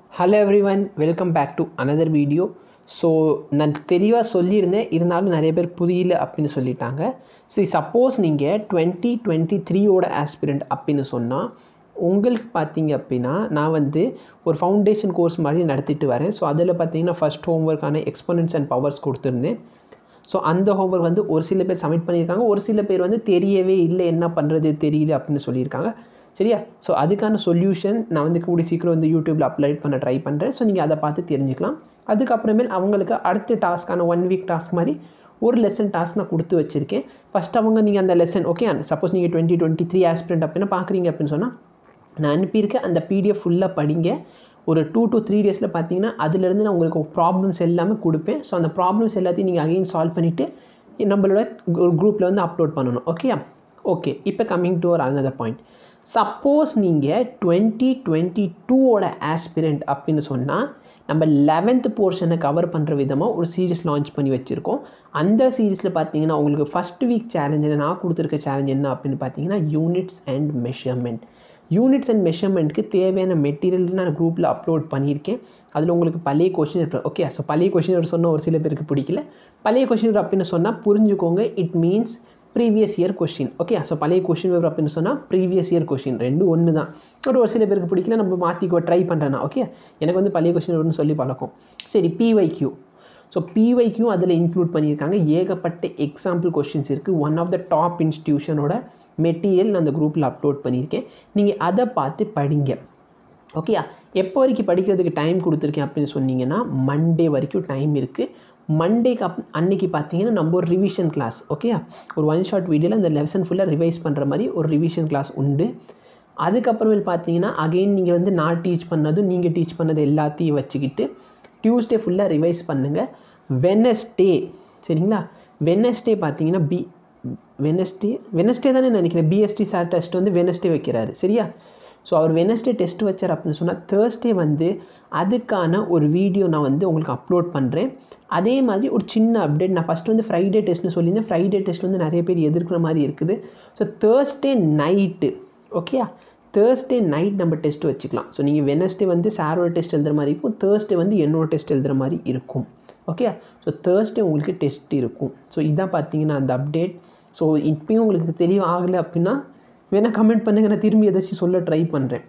hello everyone welcome back to another video so நான் தெளிவாக சொல்லியிருந்தேன் இருந்தாலும் நிறைய பேர் புரியல அப்படின்னு சொல்லிட்டாங்க சரி சப்போஸ் நீங்கள் டுவெண்ட்டி டுவெண்ட்டி த்ரீயோட ஆஸ்பிரண்ட் அப்படின்னு சொன்னால் உங்களுக்கு பார்த்தீங்க அப்படின்னா நான் வந்து ஒரு ஃபவுண்டேஷன் கோர்ஸ் மாதிரி நடத்திட்டு வரேன் ஸோ அதில் பார்த்தீங்கன்னா ஃபஸ்ட் ஹோம்ஒர்க்கான எக்ஸ்பனன்ஸ் அண்ட் பவர்ஸ் கொடுத்துருந்தேன் ஸோ அந்த ஹோம்ஒர்க் வந்து ஒரு சில பேர் சப்மிட் பண்ணியிருக்காங்க ஒரு சில பேர் வந்து தெரியவே இல்லை என்ன பண்ணுறது தெரியல அப்படின்னு சொல்லியிருக்காங்க சரியா ஸோ அதுக்கான சொல்யூஷன் நான் வந்து கூடி சீக்கிரம் வந்து யூடியூப்பில் அப்லோட் பண்ண ட்ரை பண்ணுறேன் ஸோ நீங்கள் அதை பார்த்து தெரிஞ்சுக்கலாம் அதுக்கப்புறமேல் அவங்களுக்கு அடுத்த டாஸ்க்கான ஒன் வீக் டாஸ்க் மாதிரி ஒரு லெசன் டாஸ்க் நான் கொடுத்து வச்சுருக்கேன் ஃபஸ்ட் அவங்க நீங்கள் அந்த லெசன் ஓகே சப்போஸ் நீங்கள் டுவெண்ட்டி டுவெண்ட்டி த்ரீ ஆஸ்பிரண்ட் அப்படின்னா பார்க்குறீங்க அப்படின்னு சொன்னால் நான் அனுப்பியிருக்க அந்த பிடிஎஃப் ஃபுல்லாக படிங்க ஒரு டூ டு த்ரீ டேஸில் பார்த்தீங்கன்னா அதுலேருந்து நான் உங்களுக்கு ப்ராப்ளம்ஸ் எல்லாமே கொடுப்பேன் ஸோ அந்த ப்ராப்ளம்ஸ் எல்லாத்தையும் நீங்கள் அகைன் சால்வ் பண்ணிவிட்டு நம்மளோட குரூப்பில் வந்து அப்லோட் பண்ணணும் ஓகே ஓகே இப்போ கம்மிங் டு ஒரு அனதர் பாயிண்ட் சப்போஸ் நீங்கள் டுவெண்ட்டி டுவெண்ட்டி டூவோட ஆஸ்பிரண்ட் அப்படின்னு சொன்னால் நம்ம லெவன்த் போர்ஷனை கவர் பண்ணுற விதமாக ஒரு சீரீஸ் லான்ச் பண்ணி வச்சுருக்கோம் அந்த சீரீஸில் பார்த்தீங்கன்னா உங்களுக்கு ஃபஸ்ட் வீக் சேலஞ்சில் நான் கொடுத்துருக்க சேலஞ்ச் என்ன அப்படின்னு பார்த்தீங்கன்னா units and measurement units and மெஷர்மெண்ட்டுக்கு தேவையான மெட்டீரியல் நான் குரூப்பில் அப்லோட் பண்ணியிருக்கேன் அதில் உங்களுக்கு பழைய கொஷின் இருக்கு ஓகே ஸோ பழைய கொஷின் சொன்னால் ஒரு சில பேருக்கு பிடிக்கல பழைய கொஷின் அப்படின்னு சொன்னால் புரிஞ்சுக்கோங்க it means previous year question okay so பழைய கொஷின் பேப்பர் அப்படின்னு சொன்னால் ப்ரீவியஸ் இயர் கொஷின் ரெண்டும் ஒன்று தான் ஒரு ஒரு சில பேருக்கு பிடிக்கல நம்ம மாற்றிக்கோ ட்ரை பண்ணுறேன்னா ஓகே எனக்கு வந்து பழைய கொஷின் வரும்னு சொல்லி பழக்கம் சரி பிஒய்க்யூ ஸோ பிஒய்க்யூ அதில் இன்க்ளூட் பண்ணியிருக்காங்க ஏகப்பட்ட எக்ஸாம்பிள் கொஷின்ஸ் இருக்குது ஒன் ஆஃப் த டாப் இன்ஸ்டியூஷனோட மெட்டீரியல் நான் அந்த குரூப்பில் அப்லோட் பண்ணியிருக்கேன் நீங்கள் அதை பார்த்து படிங்க ஓகேயா எப்போ வரைக்கும் படிக்கிறதுக்கு டைம் கொடுத்துருக்கேன் அப்படின்னு சொன்னீங்கன்னா மண்டே வரைக்கும் டைம் இருக்குது மண்டேக்கு அப் அன்னைக்கு பார்த்தீங்கன்னா நம்ம ஒரு ரிவிஷன் கிளாஸ் ஓகே ஒரு ஒன் ஷார்ட் வீடியோவில் அந்த லெசன் ஃபுல்லாக ரிவைஸ் பண்ணுற மாதிரி ஒரு ரிவிஷன் கிளாஸ் உண்டு அதுக்கப்புறமேல் பார்த்தீங்கன்னா அகெயின் நீங்கள் வந்து நான் டீச் பண்ணதும் நீங்கள் டீச் பண்ணது எல்லாத்தையும் வச்சுக்கிட்டு டியூஸ்டே ஃபுல்லாக ரிவைஸ் பண்ணுங்கள் வெனஸ்டே சரிங்களா வெனஸ்டே பார்த்தீங்கன்னா பி வெனஸ்டே வெனஸ்டே தானே நினைக்கிறேன் பிஎஸ்டி சார் டெஸ்ட் வந்து வெனஸ்டே வைக்கிறாரு சரியா ஸோ அவர் வெனஸ்டே டெஸ்ட் வச்சார் அப்படின்னு சொன்னால் தேர்ஸ்டே வந்து அதுக்கான ஒரு வீடியோ நான் வந்து உங்களுக்கு அப்லோட் பண்ணுறேன் அதே மாதிரி ஒரு சின்ன அப்டேட் நான் ஃபஸ்ட்டு வந்து ஃப்ரைடே டெஸ்ட்னு சொல்லியிருந்தேன் ஃப்ரைடே டெஸ்ட் வந்து நிறைய பேர் எதிர்க்கிற மாதிரி இருக்குது ஸோ தேர்ஸ்டே நைட்டு ஓகேயா தேர்ஸ்டே நைட் நம்ம டெஸ்ட் வச்சுக்கலாம் ஸோ நீங்கள் வெனஸ்டே வந்து சாரோட டெஸ்ட் எழுதுகிற மாதிரி இருக்கும் தேர்ஸ்டே வந்து என்னோட டெஸ்ட் எழுதுகிற மாதிரி இருக்கும் ஓகே ஸோ தேர்ஸ்டே உங்களுக்கு டெஸ்ட் இருக்கும் ஸோ இதான் பார்த்தீங்கன்னா அந்த அப்டேட் ஸோ இப்பயும் உங்களுக்கு தெளிவு ஆகலை அப்படின்னா வேணால் கமெண்ட் பண்ணுங்கள் நான் திரும்பி எதாச்சும் சொல்ல ட்ரை பண்ணுறேன்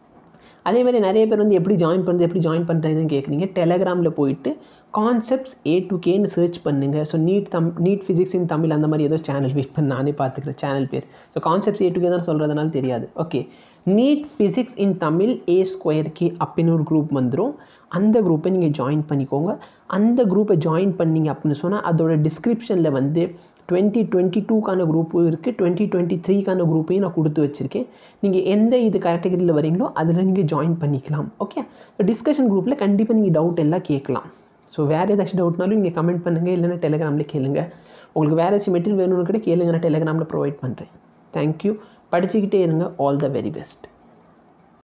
அதே மாதிரி நிறைய பேர் வந்து எப்படி ஜாயின் பண்ணுறது எப்படி ஜாயின் பண்ணுறதுன்னு கேட்குறீங்க டெலகிராமில் போயிட்டு கான்செப்ட்ஸ் ஏ டு கேன்னு சர்ச் பண்ணுங்கள் ஸோ நீட் தம் நீட் ஃபிசிக்ஸ் இன் தமிழ் அந்த மாதிரி ஏதோ சேனல் வெயிட் பண்ண நானே பார்த்துக்கிறேன் சேனல் பேர் so concepts A to K தான் சொல்கிறதுனால தெரியாது okay NEET physics in Tamil A square K அப்படின்னு ஒரு குரூப் வந்துடும் அந்த குரூப்பை நீங்கள் ஜாயின் பண்ணிக்கோங்க அந்த குரூப்பை ஜாயின் பண்ணிங்க அப்படின்னு சொன்னால் அதோட டிஸ்கிரிப்ஷனில் வந்து டுவெண்ட்டி டுவெண்ட்டி டூக்கான குரூப்பும் இருக்குது டுவெண்ட்டி டுவெண்ட்டி த்ரீக்கான குரூப்பையும் நான் கொடுத்து வச்சுருக்கேன் நீங்கள் எந்த இது கேட்டகரியில் வரீங்களோ அதில் நீங்கள் ஜாயின் பண்ணிக்கலாம் ஓகே ஸோ டிஸ்கஷன் குரூப்பில் கண்டிப்பாக நீங்கள் டவுட் எல்லாம் கேட்கலாம் ஸோ வேறு ஏதாச்சும் டவுட்னாலும் நீங்கள் கமெண்ட் பண்ணுங்கள் இல்லைன்னா டெலிகிராமில் கேளுங்க உங்களுக்கு வேறு ஏதாச்சும் மெட்டீரியல் வேணும்னு கூட கேளுங்க நான் டெலிகிராமில் ப்ரொவைட் பண்ணுறேன் தேங்க்யூ படிச்சுக்கிட்டே இருங்க ஆல் த வெரி பெஸ்ட்